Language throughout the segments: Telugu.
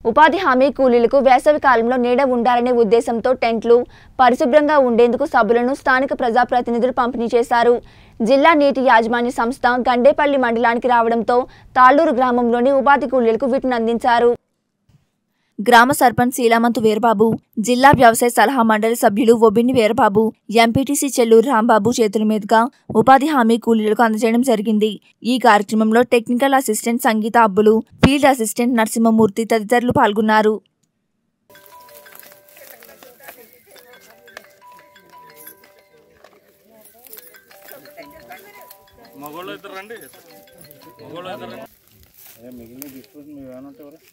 ఉపాధి హామీ కూలీలకు వేసవి కాలంలో నీడ ఉండాలనే ఉద్దేశంతో టెంట్లు పరిశుభ్రంగా ఉండేందుకు సభ్యులను స్థానిక ప్రజాప్రతినిధులు పంపిణీ చేశారు జిల్లా నీటి యాజమాన్య సంస్థ గండేపల్లి మండలానికి రావడంతో తాళ్లూరు గ్రామంలోని ఉపాధి కూలీలకు వీటిని అందించారు గ్రామ సర్పంచ్ శీలామంతు వీరబాబు జిల్లా వ్యవసాయ సలహా మండలి సభ్యులు ఒబిని వీరబాబు ఎంపీటీసీ చెల్లూరు రాంబాబు చేతుల మీదుగా ఉపాధి హామీ కూలీలకు అందజేయడం జరిగింది ఈ కార్యక్రమంలో technical assistant Sangeetha Abbulu field assistant Narasimhamurthy తదితరులు పాల్గొన్నారు మగోళ్ళు ఇద్దరు రండి మగోళ్ళు ఇద్దరు రండి అదే మిగిలిన డిస్పోజ్ మీరు ఏమైనా ఉంటే ఎవరు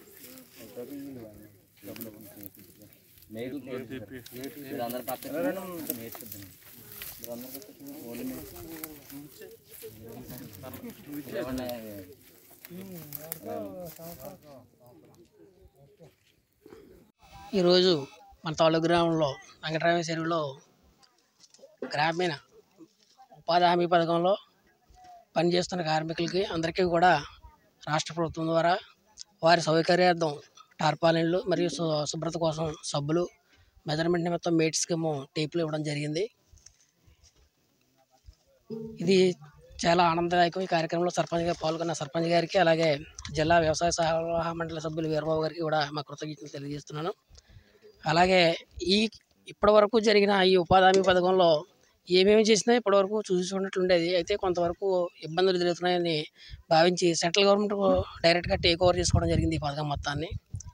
ఈరోజు మన తాలూకు గ్రామంలో వెంకటరామ చెరువులో గ్రామీణ ఉపాధి హామీ పథకంలో పనిచేస్తున్న కార్మికులకి అందరికీ కూడా రాష్ట్ర ప్రభుత్వం ద్వారా వారి సౌకర్యార్థం టార్పాలిన్లు మరియు శు- శుభ్రత కోసం సబ్బులు మెజర్మెంట్ నిమిత్తం మేట్స్కి ఏమో టేపులు ఇవ్వడం జరిగింది ఇది చాలా ఆనందదాయకం ఈ కార్యక్రమంలో సర్పంచ్గా పాల్గొన్న సర్పంచ్ గారికి అలాగే జిల్లా వ్యవసాయ సలహా మండలి సభ్యులు వీరబాబు గారికి కూడా మా కృతజ్ఞతలు తెలియజేస్తున్నాను అలాగే ఈ ఇప్పటి వరకు జరిగిన ఈ ఉపాధి హామీ పథకంలో ఏమేమి చేసినా ఇప్పటివరకు చూసి చూడనట్లు ఉండేది అయితే కొంతవరకు ఇబ్బందులు ఎదురవుతున్నాయని భావించి సెంట్రల్ గవర్నమెంట్ డైరెక్ట్గా టేక్ ఓవర్ చేసుకోవడం జరిగింది ఈ పథకం మొత్తాన్ని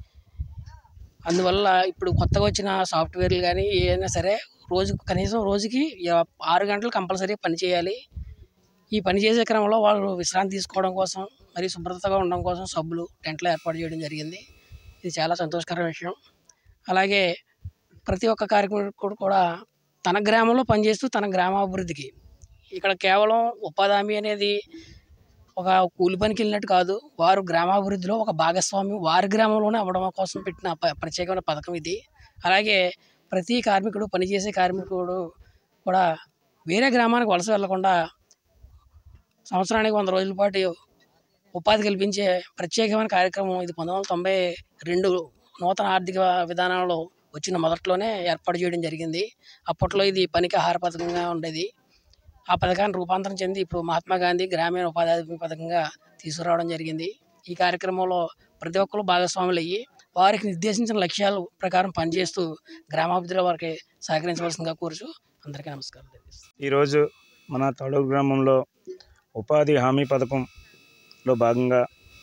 అందువల్ల ఇప్పుడు కొత్తగా వచ్చిన సాఫ్ట్వేర్లు కానీ ఏదైనా సరే రోజు కనీసం రోజుకి యా- ఆరు గంటలు కంపల్సరీ పని చేయాలి ఈ పని చేసే క్రమంలో వాళ్ళు విశ్రాంతి తీసుకోవడం కోసం మరియు శుభ్రతగా ఉండడం కోసం సబ్బులు టెంట్లు ఏర్పాటు చేయడం జరిగింది ఇది చాలా సంతోషకరమైన విషయం అలాగే ప్రతి ఒక్క కార్యక్రమం కూడా తన గ్రామంలో పనిచేస్తూ తన గ్రామాభివృద్ధికి ఇక్కడ కేవలం ఉపాధి హామీ అనేది ఒక కూలి పనికి వెళ్ళినట్టు కాదు వారు గ్రామాభివృద్ధిలో ఒక భాగస్వామ్యం వారి గ్రామంలోనే అవ్వడం కోసం పెట్టిన ప- ప్రత్యేకమైన పథకం ఇది అలాగే ప్రతి కార్మికుడు పనిచేసే కార్మికుడు కూడా వేరే గ్రామానికి వలస వెళ్లకుండా సంవత్సరానికి వంద రోజుల పాటు ఉపాధి కల్పించే ప్రత్యేకమైన కార్యక్రమం ఇది పంతొమ్మిది వందల తొంభై రెండు నూతన ఆర్థిక విధానంలో వచ్చిన మొదట్లోనే ఏర్పాటు చేయడం జరిగింది అప్పట్లో ఇది పనికి ఆహార పథకంగా ఉండేది ఆ పథకాన్ని రూపాంతరం చెంది ఇప్పుడు మహాత్మా గాంధీ గ్రామీణ ఉపాధి హామీ పథకంగా తీసుకురావడం జరిగింది ఈ కార్యక్రమంలో ప్రతి ఒక్కరు భాగస్వాములు అయ్యి వారికి నిర్దేశించిన లక్ష్యాల ప్రకారం పనిచేస్తూ గ్రామాభివృద్ధిలో వారికి సహకరించవలసిందిగా కోరుచు అందరికీ నమస్కారం తెలియజేస్తున్నాను. ఈరోజు మన తడూరు గ్రామంలో ఉపాధి హామీ పథకంలో భాగంగా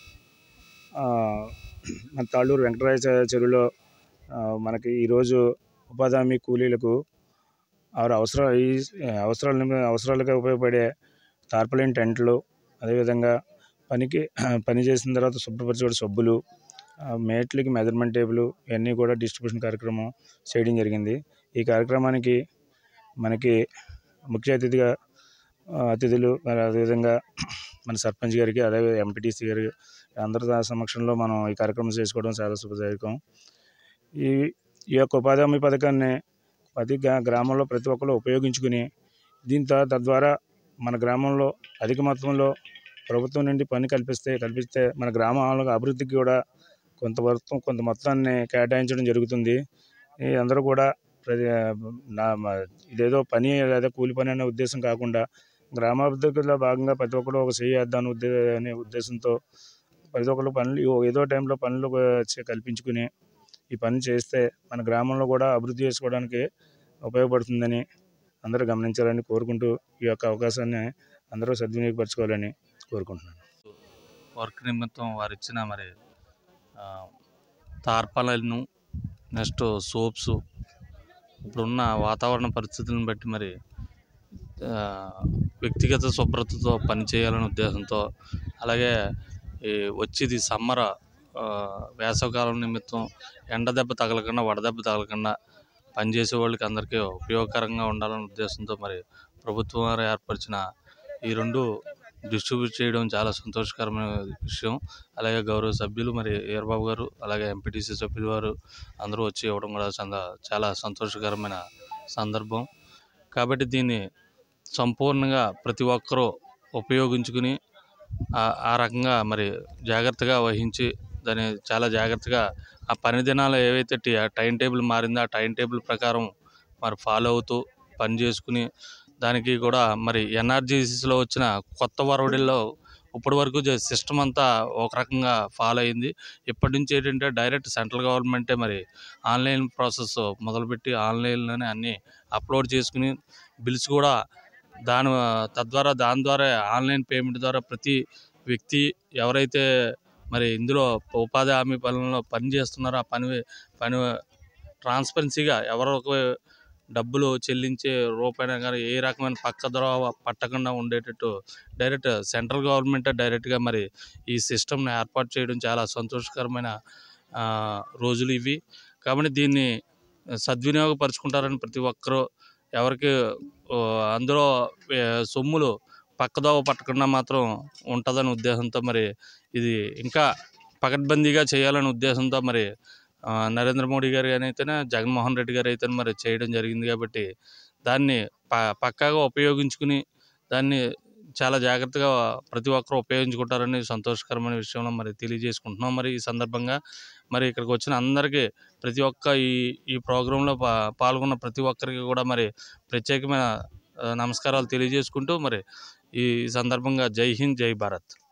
ఆ, మన తాళ్ళూరు వెంకటరాయ చె- చెరువులో ఆ, మనకి ఈరోజు ఉపాధి హామీ కూలీలకు వారి అవసర ఈ అవసరాల నిమి- అవసరాలుగా ఉపయోగపడే టార్పలిన్ టెంట్లు అదేవిధంగా పనికి పని చేసిన తర్వాత శుభ్రపరిచే సబ్బులు ఆ, మేట్లకి మెజర్మెంట్ టేబుల్ ఇవన్నీ కూడా డిస్ట్రిబ్యూషన్ కార్యక్రమం చేయడం జరిగింది ఈ కార్యక్రమానికి మనకి ముఖ్య అతిథిగా ఆ, అతిథులు మరి అదేవిధంగా మన సర్పంచ్ గారికి అదే ఎంపీటీసీ గారి అందరి సమక్షంలో మనం ఈ కార్యక్రమం చేసుకోవడం చాలా శుభదాయకం ఈ ఈ యొక్క ఉపాధి హామీ పథకాన్ని ప్రతి గ్రా- గ్రామంలో ప్రతి ఒక్కరు ఉపయోగించుకుని దీంతో తద్వారా మన గ్రామంలో అధిక మొత్తంలో ప్రభుత్వం నుండి పని కల్పిస్తే కల్పిస్తే మన గ్రామాల అభివృద్ధికి కూడా కొంతవరకు కొంత మొత్తాన్ని కేటాయించడం జరుగుతుంది ఈ అందరూ కూడా ప్రతి నా మ- ఇదేదో పని లేదా కూలి పని అనే ఉద్దేశం కాకుండా గ్రామాభివృద్ధిలో భాగంగా ప్రతి ఒక్కరు ఒక చేయి వేద్దాం ఉద్దే అనే ఉద్దేశంతో ప్రతి ఒక్కరు పనులు ఏదో టైంలో పనులు చే- కల్పించుకుని ఈ పని చేస్తే మన గ్రామంలో కూడా అభివృద్ధి చేసుకోవడానికి ఉపయోగపడుతుందని అందరూ గమనించాలని కోరుకుంటూ ఈ యొక్క అవకాశాన్ని అందరూ సద్వినియోగపరచుకోవాలని కోరుకుంటున్నాను వర్క్ నిమిత్తం వారు ఇచ్చిన మరి ఆ, తార్పాలను నెక్స్ట్ సోప్స్ ఇప్పుడున్న వాతావరణ పరిస్థితులను బట్టి మరి ఆ, వ్యక్తిగత శుభ్రతతో పనిచేయాలనే ఉద్దేశంతో అలాగే ఈ వచ్చేది సమ్మర్ వేసవకాలం నిమిత్తం ఎండ దెబ్బ తగలకుండా వడదెబ్బ తగలకుండా పనిచేసే వాళ్ళకి అందరికీ ఉపయోగకరంగా ఉండాలనే ఉద్దేశంతో మరి ప్రభుత్వం వారు ఏర్పరిచిన ఈ రెండు డిస్ట్రిబ్యూట్ చేయడం చాలా సంతోషకరమైన విషయం అలాగే గౌరవ సభ్యులు మరి ఈరబాబు గారు అలాగే ఎంపీటీసీ సభ్యులు వారు అందరూ వచ్చి ఇవ్వడం కూడా చాలా చాలా సంతోషకరమైన సందర్భం కాబట్టి దీన్ని సంపూర్ణంగా ప్రతి ఒక్కరూ ఉపయోగించుకుని ఆ- ఆ రకంగా మరి జాగ్రత్తగా వహించి దాన్ని చాలా జాగ్రత్తగా ఆ పని దినాలు ఏవైతే టి- ఆ టైం టేబుల్ మారిందో ఆ టైం టేబుల్ ప్రకారం మరి ఫాలో అవుతూ పని చేసుకుని దానికి కూడా మరి ఎన్ఆర్జీసీలో వచ్చిన కొత్త వరవడిలో ఇప్పటి వరకు సిస్టమ్ అంతా ఒక రకంగా ఫాలో అయింది ఇప్పటి నుంచి ఏంటంటే డైరెక్ట్ సెంట్రల్ గవర్నమెంటే మరి ఆన్లైన్ ప్రాసెస్ మొదలుపెట్టి ఆన్లైన్లోనే అన్నీ అప్లోడ్ చేసుకుని బిల్స్ కూడా దాని తద్వారా దాని ద్వారా ఆన్లైన్ పేమెంట్ ద్వారా ప్రతి వ్యక్తి ఎవరైతే మరి ఇందులో ఉపాధి హామీ పనుల్లో పని చేస్తున్నారో ఆ పని పని ట్రాన్స్పరెన్సీగా ఎవరికి డబ్బులు చెల్లించే రూపాయన కానీ ఏ రకమైన పక్క ద్రోవ పట్టకుండా ఉండేటట్టు డైరెక్ట్ సెంట్రల్ గవర్నమెంట్ డైరెక్ట్గా మరి ఈ సిస్టమ్ని ఏర్పాటు చేయడం చాలా సంతోషకరమైన ఆ, రోజులు ఇవి కాబట్టి దీన్ని సద్వినియోగపరుచుకుంటారని ప్రతి ఒక్కరూ ఎవరికి ఓ, అందులో ఏ, సొమ్ములు పక్కదోవ పట్టకుండా మాత్రం ఉంటుందని ఉద్దేశంతో మరి ఇది ఇంకా పకడ్బందీగా చేయాలనే ఉద్దేశంతో మరి ఆ, నరేంద్ర మోడీ గారు కానీ అయితేనే జగన్మోహన్ రెడ్డి గారు అయితే మరి చేయడం జరిగింది కాబట్టి దాన్ని ప పక్కాగా ఉపయోగించుకుని దాన్ని చాలా జాగ్రత్తగా ప్రతి ఒక్కరూ ఉపయోగించుకుంటారని సంతోషకరమైన విషయంలో మరి తెలియజేసుకుంటున్నాం మరి ఈ సందర్భంగా మరి ఇక్కడికి వచ్చిన అందరికీ ప్రతి ఒక్క ఈ ఈ ప్రోగ్రాంలో పా పాల్గొన్న ప్రతి ఒక్కరికి కూడా మరి ప్రత్యేకమైన ఆ, నమస్కారాలు తెలియజేసుకుంటూ మరి ఈ సందర్భంగా జై హింద్ జై భారత్